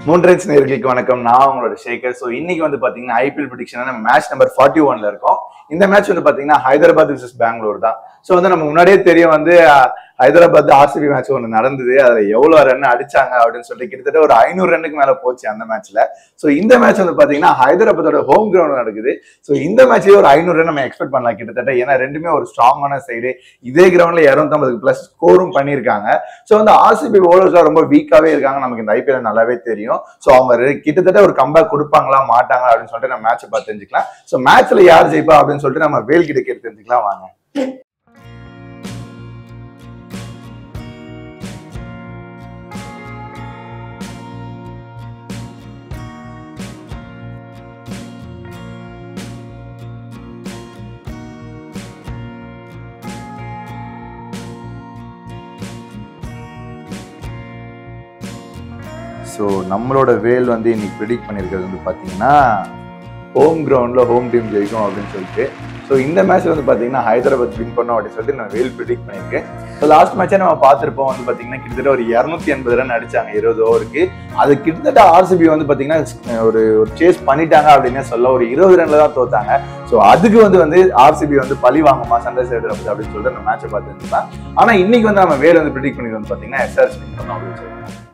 மூன்றன்ஸ் நேர்களுக்கு வணக்கம் நான் உங்களோட ஷேகர் ஸோ இன்னைக்கு வந்து பாத்தீங்கன்னா ஐபிஎல் ப்ரிடிக்ஷன் நம்ம மேட்ச் நம்பர் ஃபார்ட்டி ஒன்ல இருக்கோம் இந்த மேட்ச் வந்து பாத்தீங்கன்னா ஹைதராபாத் விசஸ் பெங்களூர் தான் ஸோ வந்து நம்ம முன்னாடியே தெரியும் வந்து அஹ், ஹைதராபாத் ஆர்சிபி மேட்ச் ஒன்று நடந்தது அதுல எவ்வளவு ரன் அடிச்சாங்க அப்படின்னு சொல்லிட்டு கிட்டத்தட்ட ஒரு ஐநூறு ரன்னுக்கு மேல போச்சு அந்த மேட்ச்ல ஸோ இந்த மேட்ச் வந்து பாத்தீங்கன்னா ஹைதராபாத்தோட ஹோம் கிரவுண்ட் நடக்குது ஸோ இந்த மேட்ச்லயே ஒரு ஐநூறு ரன் நம்ம எக்ஸ்பெக்ட் பண்ணலாம் கிட்டத்தட்ட ஏன்னா ரெண்டுமே ஒரு ஸ்ட்ராங்கான சைடு இதே கிரவுண்ட்ல இரநூத்தம்பதுக்கு பிளஸ் ஸ்கோரும் பண்ணியிருக்காங்க ஸோ வந்து ஆர்சிபி ஓவர்ஸ்லாம் ரொம்ப வீக்காவே இருக்காங்க நமக்கு இந்த ஐபிஎல் நல்லாவே தெரியும் ஸோ அவங்க ரெ- கிட்டத்தட்ட ஒரு கம்பேக் கொடுப்பாங்களா மாட்டாங்க அப்படின்னு சொல்லிட்டு நம்ம மேட்சை பார்த்து தெரிஞ்சுக்கலாம் ஸோ மேட்ச்ல யார் ஜெயிப்பா அப்படின்னு சொல்லிட்டு நம்ம வேல் கிட்ட கேட்டு தெரிஞ்சுக்கலாம் வாங்க ஸோ நம்மளோட வேல் வந்து இன்னைக்கு ப்ரிடிக்ட் பண்ணியிருக்கிறது வந்து பார்த்தீங்கன்னா ஹோம் கிரவுண்டில் ஹோம் டீம் ஜெயிக்கும் அப்படின்னு சொல்லிட்டு ஸோ இந்த மேட்ச் வந்து பார்த்தீங்கன்னா ஹைதராபாத் வின் பண்ணோம் அப்படின்னு சொல்லிட்டு நான் வேல் ப்ரிடிக்ட் பண்ணியிருக்கேன் ஸோ லாஸ்ட் மேட்சே நம்ம பார்த்துருப்போம் வந்து பார்த்தீங்கன்னா கிட்டத்தட்ட ஒரு இரநூத்தி எண்பது ரன் அடிச்சாங்க இருபது ஓவருக்கு அது கிட்டத்தட்ட ஆர்சிபி வந்து பார்த்தீங்கன்னா ஒரு ஒரு சேஸ் பண்ணிட்டாங்க அப்படின்னே சொல்ல ஒரு இருபது ரன்ல தான் தோத்தாங்க ஸோ அதுக்கு வந்து வந்து ஆர்சிபி வந்து பழி வாங்குமா சன்ரைஸ் ஹைதராபாத் அப்படின்னு சொல்லிட்டு அந்த மேட்சை பார்த்து இருந்துக்கலாம் ஆனால் இன்னைக்கு வந்து நம்ம வேல் வந்து ப்ரிடிக்ட் பண்ணிட்டு வந்து பார்த்தீங்கன்னா எஸ்ஆர்எஸ் வின் பண்ணோம் அப்படின்னு சொல்லிட்டு